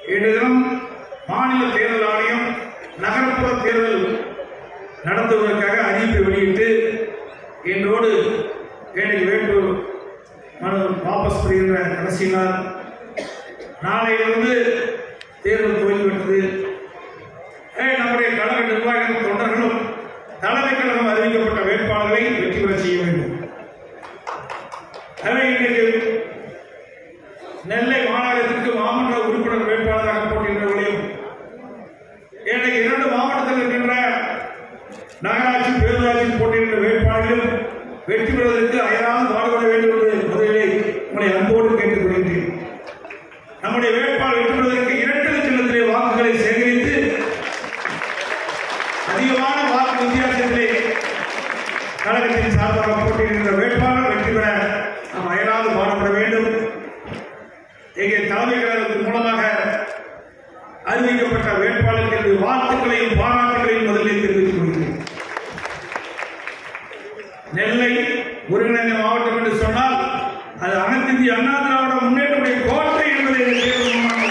இன்றைய தினம் மாநில தேர்தல் ஆணையம் நகர்ப்புற தேர்தல் நடத்துவதற்காக அறிவிப்பை வெளியிட்டு இன்றோடு ஏழை வேட்டூர் மனு வாபஸ் பெறுகின்ற கடைசி நாள் நாளையிலிருந்து தேர்தல் துவங்கிவிட்டது ஏய், நம்முடைய கழக நிர்வாகிகளும் தொண்டர்களும் தலைமை கழகம் அறிவிக்கப்பட்ட வேட்பாளர்களை வெற்றி பெற செய்ய வேண்டும் எனவே இன்றைக்கு நெல்லை மாநகரத்திற்கு மாமன்ற உறுப்பினர் வேட்பாளராக போட்டியிடுறவர்களையும் இன்றைக்கு இரண்டு மாவட்டத்தில் இருக்கின்ற நகராட்சி பேரூராட்சி போட்டியிடுகின்ற வேட்பாளர்களும் வெற்றி பெறுவதற்கு அயராது பாடுபட வேண்டும் என்று முதலிலே உங்களை அன்போடு கேட்டுக் கொள்கின்றேன் நம்முடைய வேட்பாளர் வெற்றி பெறுவதற்கு இரட்டை சின்னத்திலே வாக்குகளை சேகரித்து அதிகமான வாக்கு வித்தியாசத்திலே கழகத்தின் சார்பாக போட்டியிடுகின்ற வேட்பாளர் வெற்றி பெற நாம் அயராது பாடுபட வேண்டும் இங்கே தலைமை கழகத்தின் மூலமாக அறிவிக்கப்பட்ட வேட்பாளருக்கு என்னுடைய வாழ்த்துக்களையும் பாராட்டுகளையும் முதலில் தெரிவித்துக் கொள்கிறேன் நெல்லை ஒருங்கிணைந்த மாவட்டம் என்று சொன்னால் அது அனைத்து இந்திய அண்ணா திராவிட முன்னேற்றமுடைய கோட்டை என்பதை இந்த தேர்தல் மூலமாக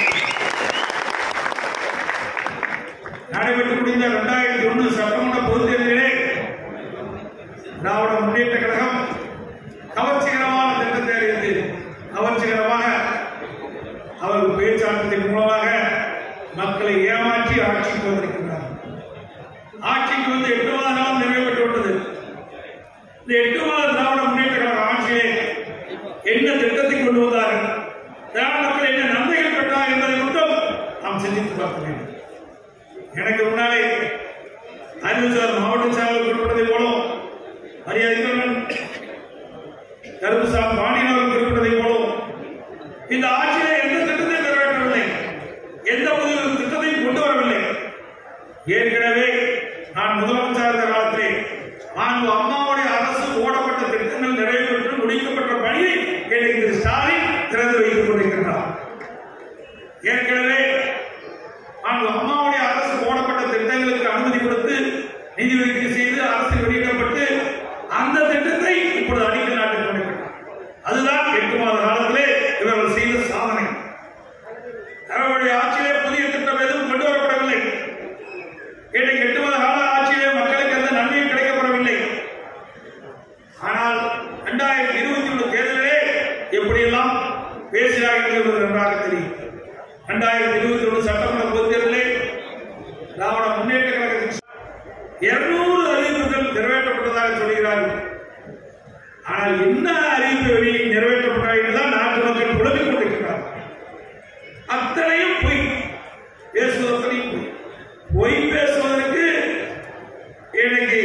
நடைபெற்று முடிந்த இரண்டாயிரத்தி ஒன்று சட்டமன்ற பொதுத் தேர்தலிலே திராவிட முன்னேற்ற கழகம் கவர்ச்சிகரமான திட்டத்தை அறிவித்து கவர்ச்சிகரமாக அவர்கள் பேச்சாட்டத்தின் மூலமாக மக்களை ஏமாற்றி ஆட்சிக்கு வந்திருக்கின்றார் ஆட்சிக்கு வந்து எட்டு மாத காலம் நிறைவேற்று விட்டது இந்த எட்டு மாத திராவிட முன்னேற்ற கழக ஆட்சியிலே என்ன திட்டத்தை கொண்டு வந்தார்கள் திராவிட மக்கள் என்ன நன்மைகள் பெற்றார் என்பதை மட்டும் நாம் சிந்தித்து பார்க்க வேண்டும் எனக்கு முன்னாலே அறிவிச்சார் மாவட்ட செயலாளர் குறிப்பிட்டதை போலும் மரியாதைக்குடன் கருப்புசாமி பாண்டியன் அவர்கள் குறிப்பிட்டதை போலும் இந்த ஆட்சியிலே எந்த திட்டத்தை நிறைவேற்றவில்லை எந்த ஒரு திட்டத்தையும் கொண்டு வரவில்லை ஏற்கனவே நான் முதலமைச்சர் இருந்த காலத்திலே மாண்பு அம்மாவுடைய அரசு ஓடப்பட்ட திட்டங்கள் நிறைவேற்று முடிக்கப்பட்ட பணியை எனக்கு திரு ஸ்டாலின் திறந்து வைத்துக் கொண்டிருக்கின்றார் ஏற்கனவே மாண்பு அம்மாவுடைய அரசு போடப்பட்ட திட்டங்களுக்கு அனுமதி கொடுத்து நிதி ஒதுக்கீடு செய்து அரசு வெளியிடப்பட்டு அந்த திட்டத்தை இப்பொழுது அடிக்கல் நாட்டிக் கொண்டிருக்கிறார் அதுதான் எட்டு மாத காலத்திலே இவர்கள் செய்த சாதனை அவருடைய ஆட்சியிலே புதிய திட்டம் எதுவும் கொண்டு வரப்படவில்லை இன்றைக்கு எட்டு மாத கால ஆட்சியிலே மக்களுக்கு எந்த நன்மையும் கிடைக்கப்படவில்லை ஆனால் இரண்டாயிரத்தி இருபத்தி ஒன்று தேர்தலிலே எப்படியெல்லாம் பேசினார்கள் என்பது நன்றாக தெரியும் இரண்டாயிரத்தி இருபத்தி ஒன்று சட்டமன்ற பொதுத் தேர்தலிலே திராவிட முன்னேற்ற கழகத்தின் இருநூறு அறிவிப்புகள் நிறைவேற்றப்பட்டதாக சொல்கிறார்கள் ஆனால் என்ன அறிவிப்பு வெளியே நிறைவேற்றப்பட்டால் என்றுதான் நாட்டு மக்கள் புலம்பிக் கொண்டிருக்கிறார் அத்தனையும் பொய் பேசுவது அத்தனையும் பொய் பொய் பேசுவதற்கு இன்னைக்கு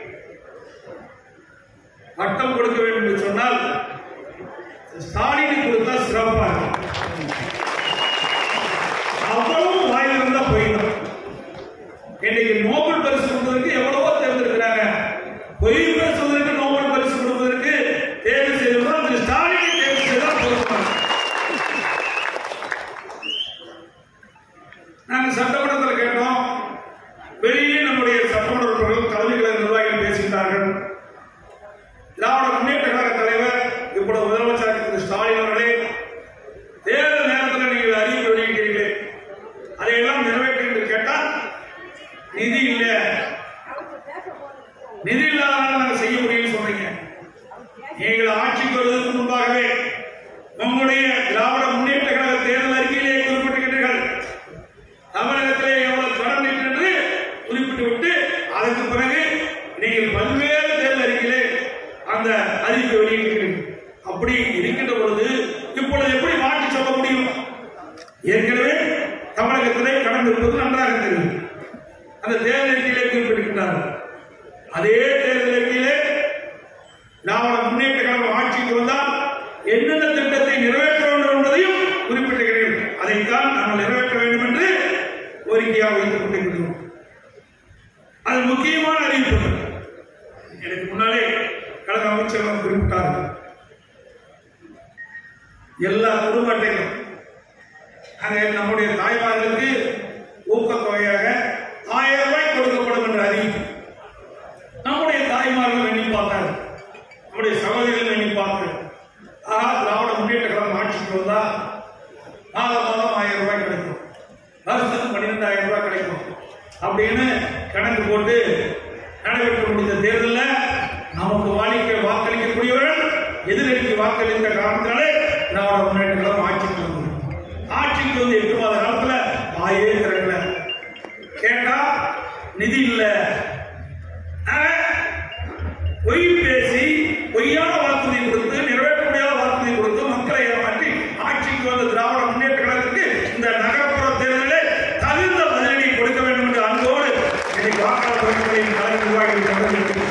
பட்டம் கொடுக்க வேண்டும் என்று சொன்னால் ஸ்டாலினுக்கு கொடுத்தா சிறப்பா இருக்கும் அவ்வளவு வாயில் இருந்தா போயிடும் இன்னைக்கு நோபல் பரிசு கொடுப்பதற்கு எவ்வளவோ தேர்ந்தெடுக்கிறாங்க பொய் பேசுவதற்கு நோபல் பரிசு கொடுப்பதற்கு தேர்வு செய்திருந்தோம் திரு ஸ்டாலினை தேர்வு செய்தால் பொருத்தமாக நாங்க சட்டமன்றத்தில் கேட்டோம் வெளியே நம்முடைய சட்டமன்ற உறுப்பினர்கள் தலைமை கழக நிர்வாகிகள் பேசுகிறார்கள் திராவிட முன்னேற்ற கழக தலைவர் இப்பொழுது முதலமைச்சர் திரு ஸ்டாலின் அவர்களே தேர்தல் நேரத்தில் நீங்கள் அறிவிப்பு வெளியிட்டீர்களே அதையெல்லாம் நிறைவேற்றி என்று கேட்டால் நிதி இல்ல நிதி இல்லாதனால நாங்கள் செய்ய முடியும்னு சொன்னீங்க நீங்கள் ஆட்சிக்கு வருவதற்கு முன்பாகவே உங்களுடைய திராவிட முன்னேற்ற கழக தேர்தல் அறிக்கையிலே குறிப்பிட்டிருக்கிறீர்கள் தமிழகத்திலே எவ்வளவு கடன் என்று குறிப்பிட்டு விட்டு அதற்கு பிறகு நீங்கள் பல்வேறு தேர்தல் அறிக்கையிலே அந்த அறிவிப்பை வெளியிட்டிருக்கிறீர்கள் அப்படி இருக்கின்ற பொழுது இப்பொழுது எப்படி மாற்றி சொல்ல முடியும் ஏற்கனவே தமிழகத்திலே கடன் இருப்பது நன்றாக தெரியும் அந்த தேர்தல் அறிக்கையிலே குறிப்பிட்டிருக்கிறார்கள் அதே தேர்தல் அறிக்கையிலே திராவிட முன்னேற்ற கழகம் ஆட்சிக்கு வந்தால் என்னென்ன திட்டத்தை நிறைவேற்ற வேண்டும் என்பதையும் குறிப்பிட்டிருக்கிறீர்கள் அதைத்தான் நாங்கள் நிறைவேற்ற வேண்டும் என்று கோரிக்கையாக வைத்துக் கொண்டிருக்கிறோம் அது முக்கியமான அறிவிப்பு எனக்கு முன்னாலே கழக அமைச்சர்கள் குறிப்பிட்டார்கள் எல்லா குடும்ப அட்டைகளும் அங்கே நம்முடைய தாய்மார்களுக்கு ஊக்கத்தொகையாக ஆயிரம் ரூபாய் கொடுக்கப்படும் என்ற அறிவிப்பு நம்முடைய தாய்மார்கள் எண்ணி பார்த்தாங்க நம்முடைய சகோதரிகள் எண்ணி பார்த்தாங்க ஆஹா திராவிட முன்னேற்ற கழகம் ஆட்சிக்கு வந்தா மாதம் மாதம் ஆயிரம் ரூபாய் கிடைக்கும் அப்படின்னு கணக்கு போட்டு நடைபெற்று முடிந்த தேர்தலில் நமக்கு வாழிக்க வாக்களிக்கக்கூடியவர்கள் எதிரணிக்கு வாக்களித்த காரணத்தினாலே திராவிட முன்னேற்ற கழகம் ஆட்சிக்கு வந்தது ஆட்சிக்கு வந்து எட்டு மாத காலத்துல வாயே திறக்கல கேட்டா நிதி இல்ல ஆக, பொய் பேசி பொய்யான வாக்குறுதி கொடுத்து நிறைவேற்ற முடியாத வாக்குறுதி கொடுத்து மக்களை ஏமாற்றி ஆட்சிக்கு வந்த திராவிட முன்னேற்ற கழகத்துக்கு இந்த நகர்ப்புற தேர்தலில் தகுந்த பதிலடி கொடுக்க வேண்டும் என்று அன்போடு இன்னைக்கு வாக்காளர் பெருமக்களின் கலை நிர்வாகிகள் தொடர்ந்து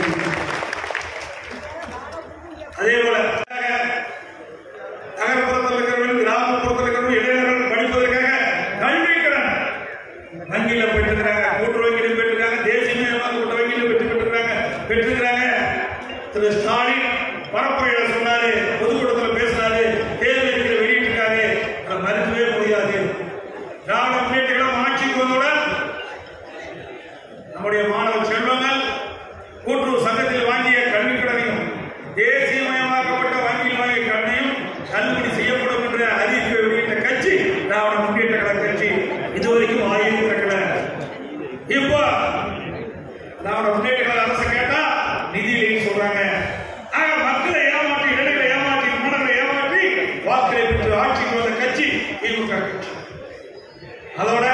அதே போல நகர்ப்புறத்தில் இருக்கிறவர்கள் கிராமப்புறத்தில் இருக்கிறவர்கள் இளைஞர்கள் படிப்பதற்காக கல்வி கடன் வங்கியில பெற்றுக்கிறாங்க கூட்டுறவு வங்கியில பெற்றுக்கிறாங்க தேசியமயமாக்கப்பட்ட வங்கியில பெற்று பெற்றுக்கிறாங்க பெற்றுக்கிறாங்க திரு ஸ்டாலின் பரப்புரையில சொன்னாரு பொதுக்கூட்டத்தில் பேசினாரு தேர்தல் அறிக்கையில வெளியிட்டிருக்காரு அதை மறுக்கவே முடியாது திராவிட முன்னேற்ற கழகம் ஆட்சிக்கு வந்தவுடன் நம்முடைய மாணவ செல்வங்கள் கூட்டுறவு சங்கத்தில் வாங்கிய கல்வி கடனையும் தேசியமயமாக்கப்பட்ட வங்கியில் வாங்கிய கடனையும் தள்ளுபடி செய்யப்படும் என்ற அறிவிப்பை வெளியிட்ட கட்சி திராவிட முன்னேற்ற கழக கட்சி இதுவரைக்கும் வாயில் திறக்கல இப்போ திராவிட முன்னேற்ற கழக அரசு கேட்டா நிதி இல்லைன்னு சொல்றாங்க ஆக மக்களை ஏமாற்றி இளைஞர்களை ஏமாற்றி மாணவர்களை ஏமாற்றி வாக்களை பெற்று ஆட்சிக்கு வந்த கட்சி திமுக கட்சி அதோட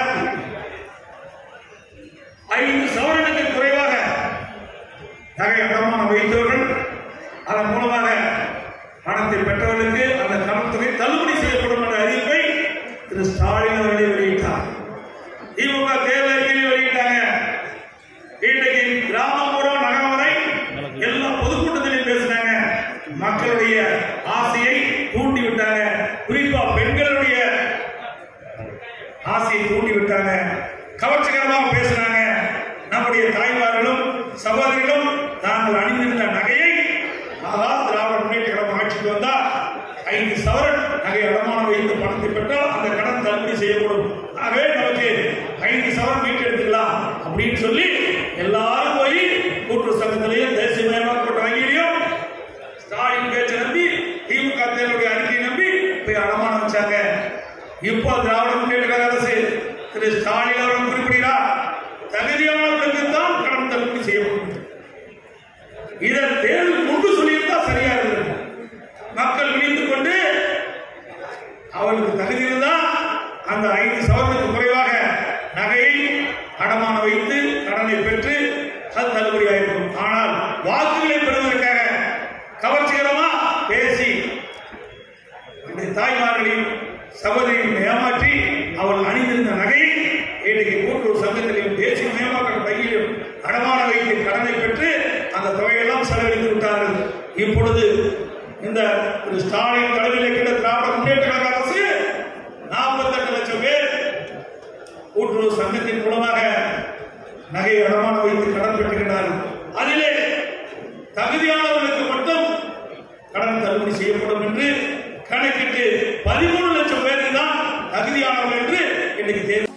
ஐந்து சவரனுக்கு குறைவாக நகை அடமானம் வைத்தவர்கள் அதன் மூலமாக பணத்தை பெற்றவர்களுக்கு அந்த கணத்தொகை தள்ளுபடி செய்யப்படும் என்ற அறிவிப்பை திரு ஸ்டாலின் அவர்களே வெளியிட்டார் திமுக தேர்தல் அறிக்கையை வெளியிட்டாங்க இன்றைக்கு கிராமப்புறம் நகரம் வரை எல்லா பொதுக்கூட்டத்திலையும் பேசினாங்க மக்களுடைய ஆசையை தூண்டி விட்டாங்க குறிப்பா பெண்களுடைய ஆசையை தூண்டி விட்டாங்க கவர்ச்சிகரமாக பேசினாங்க நம்முடைய தாய்மார்களும் சகோதரிகளும் தாங்கள் அணிந்திருந்த நகையை அதாவது திராவிட முன்னேற்ற கழகம் ஆட்சிக்கு வந்தா ஐந்து சவரன் நகை அடமானம் வைத்து பணத்தை பெற்றால் அந்த கடன் தள்ளுபடி செய்யப்படும் ஆகவே நமக்கு ஐந்து சவரன் மீட்டெடுத்துக்கலாம் அப்படின்னு சொல்லி எல்லாரும் போய் கூட்டுறவு சங்கத்திலையும் தேசியமயமாக்கப்பட்ட வங்கியிலையும் ஸ்டாலின் பேச்சை நம்பி திமுக தேர்தலுடைய அறிக்கையை நம்பி போய் அடமானம் வச்சாங்க இப்போ திராவிட முன்னேற்ற கழக அரசு திரு ஸ்டாலின் அவர்கள் குறிப்பிடுகிறார் தகுதியானவர்களுக்கு தான் கடன் தள்ளுபடி செய்யப்படும் இதை தேர்தல் முன்பு சொல்லியிருந்தா சரியா இருந்தது மக்கள் விழித்து கொண்டு அவர்களுக்கு தகுதி இருந்தா அந்த ஐந்து சவரனுக்கு குறைவாக நகையை அடமானம் வைத்து கடனை பெற்று அது தள்ளுபடியாயிருக்கும் ஆனால் வாக்குகளை பெறுவதற்காக கவர்ச்சிகரமா பேசி நம்முடைய தாய்மார்களையும் சகோதரியும் ஏமாற்றி அவள் அணிந்திருந்த நகையை இன்றைக்கு கூட்டுறவு சங்கத்திலையும் தேசிய மேம்பாட்டு வங்கியிலும் அடமான வைத்து கடனை பெற்று அந்த தொகையெல்லாம் செலவழித்து விட்டார்கள் இப்பொழுது இந்த திரு ஸ்டாலின் தலைமையில் இருக்கின்ற திராவிட முன்னேற்ற கழக அரசு நாற்பத்தெட்டு லட்சம் பேர் கூட்டுறவு சங்கத்தின் மூலமாக நகை அடமானம் வைத்து கடன் பெற்றுகிறார்கள் அதிலே தகுதியானவர்களுக்கு மட்டும் கடன் தள்ளுபடி செய்யப்படும் என்று கணக்கிட்டு பதிமூணு லட்சம் பேருக்கு தான் தகுதியானவர்கள் என்று இன்னைக்கு தேர்வு